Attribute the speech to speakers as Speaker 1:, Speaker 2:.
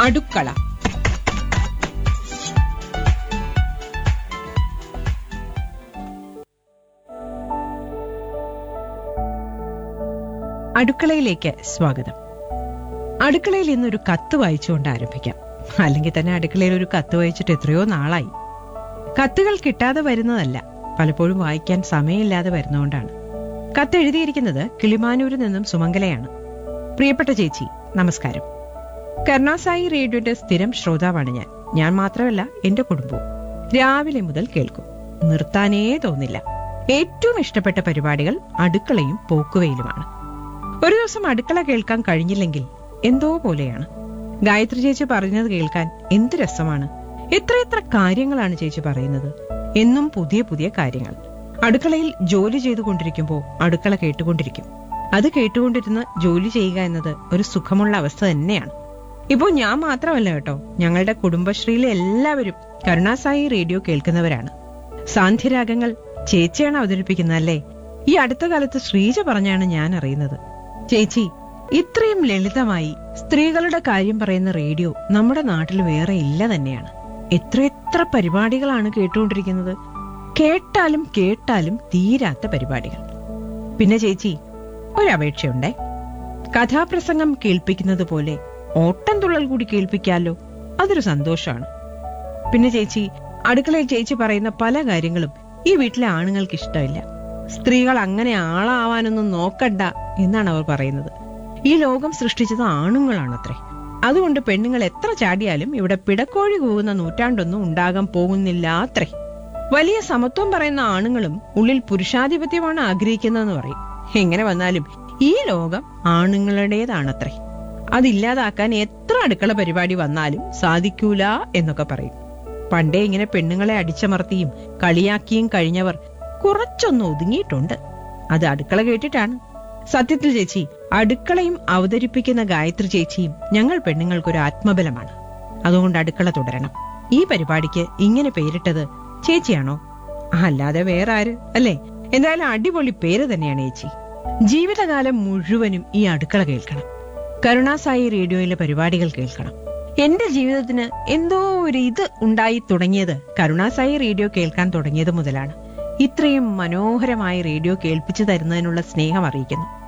Speaker 1: അടുക്കള അടുക്കളയിലേക്ക് സ്വാഗതം അടുക്കളയിൽ ഇന്നൊരു കത്ത് വായിച്ചുകൊണ്ട് ആരംഭിക്കാം അല്ലെങ്കിൽ തന്നെ അടുക്കളയിൽ ഒരു കത്ത് വായിച്ചിട്ട് എത്രയോ നാളായി കത്തുകൾ കിട്ടാതെ വരുന്നതല്ല പലപ്പോഴും വായിക്കാൻ സമയമില്ലാതെ വരുന്നതുകൊണ്ടാണ് കത്ത് എഴുതിയിരിക്കുന്നത് കിളിമാനൂരിൽ നിന്നും സുമംഗലയാണ് പ്രിയപ്പെട്ട ചേച്ചി നമസ്കാരം കരുണാസായി റേഡിയോയുടെ സ്ഥിരം ശ്രോതാവാണ് ഞാൻ ഞാൻ മാത്രമല്ല എന്റെ കുടുംബവും രാവിലെ മുതൽ കേൾക്കും നിർത്താനേ തോന്നില്ല ഏറ്റവും ഇഷ്ടപ്പെട്ട പരിപാടികൾ അടുക്കളയും പോക്കുവയിലുമാണ് ഒരു ദിവസം അടുക്കള കേൾക്കാൻ കഴിഞ്ഞില്ലെങ്കിൽ എന്തോ പോലെയാണ് ഗായത്രി ചേച്ചി പറഞ്ഞത് കേൾക്കാൻ എന്ത് രസമാണ് എത്രയെത്ര കാര്യങ്ങളാണ് ചേച്ചി പറയുന്നത് എന്നും പുതിയ പുതിയ കാര്യങ്ങൾ അടുക്കളയിൽ ജോലി ചെയ്തുകൊണ്ടിരിക്കുമ്പോൾ അടുക്കള കേട്ടുകൊണ്ടിരിക്കും അത് കേട്ടുകൊണ്ടിരുന്ന് ജോലി ചെയ്യുക എന്നത് ഒരു സുഖമുള്ള അവസ്ഥ തന്നെയാണ് ഇപ്പോൾ ഞാൻ മാത്രമല്ല കേട്ടോ ഞങ്ങളുടെ കുടുംബശ്രീയിലെ എല്ലാവരും കരുണാസായി റേഡിയോ കേൾക്കുന്നവരാണ് സാന്ധ്യരാഗങ്ങൾ ചേച്ചിയാണ് അവതരിപ്പിക്കുന്നതല്ലേ ഈ അടുത്ത കാലത്ത് ശ്രീജ പറഞ്ഞാണ് ഞാൻ അറിയുന്നത് ചേച്ചി ഇത്രയും ലളിതമായി സ്ത്രീകളുടെ കാര്യം പറയുന്ന റേഡിയോ നമ്മുടെ നാട്ടിൽ വേറെ ഇല്ല തന്നെയാണ് എത്രയെത്ര പരിപാടികളാണ് കേട്ടുകൊണ്ടിരിക്കുന്നത് കേട്ടാലും കേട്ടാലും തീരാത്ത പരിപാടികൾ പിന്നെ ചേച്ചി ഒരപേക്ഷയുണ്ടേ കഥാപ്രസംഗം കേൾപ്പിക്കുന്നത് പോലെ ഓട്ടം തുള്ളൽ കൂടി കേൾപ്പിക്കാലോ അതൊരു സന്തോഷമാണ് പിന്നെ ചേച്ചി അടുക്കളയിൽ ചേച്ചി പറയുന്ന പല കാര്യങ്ങളും ഈ വീട്ടിലെ ആണുങ്ങൾക്ക് ഇഷ്ടമില്ല സ്ത്രീകൾ അങ്ങനെ ആളാവാനൊന്നും നോക്കണ്ട എന്നാണ് അവർ പറയുന്നത് ഈ ലോകം സൃഷ്ടിച്ചത് ആണുങ്ങളാണത്രേ അതുകൊണ്ട് പെണ്ണുങ്ങൾ എത്ര ചാടിയാലും ഇവിടെ പിടക്കോഴി കൂവുന്ന നൂറ്റാണ്ടൊന്നും ഉണ്ടാകാൻ പോകുന്നില്ല അത്രേ വലിയ സമത്വം പറയുന്ന ആണുങ്ങളും ഉള്ളിൽ പുരുഷാധിപത്യമാണ് ആഗ്രഹിക്കുന്നതെന്ന് പറയും എങ്ങനെ വന്നാലും ഈ ലോകം ആണുങ്ങളുടേതാണത്രേ അതില്ലാതാക്കാൻ എത്ര അടുക്കള പരിപാടി വന്നാലും സാധിക്കൂല എന്നൊക്കെ പറയും പണ്ടേ ഇങ്ങനെ പെണ്ണുങ്ങളെ അടിച്ചമർത്തിയും കളിയാക്കിയും കഴിഞ്ഞവർ കുറച്ചൊന്ന് ഒതുങ്ങിയിട്ടുണ്ട് അത് അടുക്കള കേട്ടിട്ടാണ് സത്യത്തിൽ ചേച്ചി അടുക്കളയും അവതരിപ്പിക്കുന്ന ഗായത്രി ചേച്ചിയും ഞങ്ങൾ പെണ്ണുങ്ങൾക്കൊരു ആത്മബലമാണ് അതുകൊണ്ട് അടുക്കള തുടരണം ഈ പരിപാടിക്ക് ഇങ്ങനെ പേരിട്ടത് ചേച്ചിയാണോ അല്ലാതെ വേറെ ആര് അല്ലേ എന്തായാലും അടിപൊളി പേര് തന്നെയാണ് ചേച്ചി ജീവിതകാലം മുഴുവനും ഈ അടുക്കള കേൾക്കണം കരുണാസായി റേഡിയോയിലെ പരിപാടികൾ കേൾക്കണം എന്റെ ജീവിതത്തിന് എന്തോ ഒരു ഇത് ഉണ്ടായി തുടങ്ങിയത് കരുണാസായി റേഡിയോ കേൾക്കാൻ തുടങ്ങിയത് മുതലാണ് ഇത്രയും മനോഹരമായ റേഡിയോ കേൾപ്പിച്ചു തരുന്നതിനുള്ള സ്നേഹം അറിയിക്കുന്നു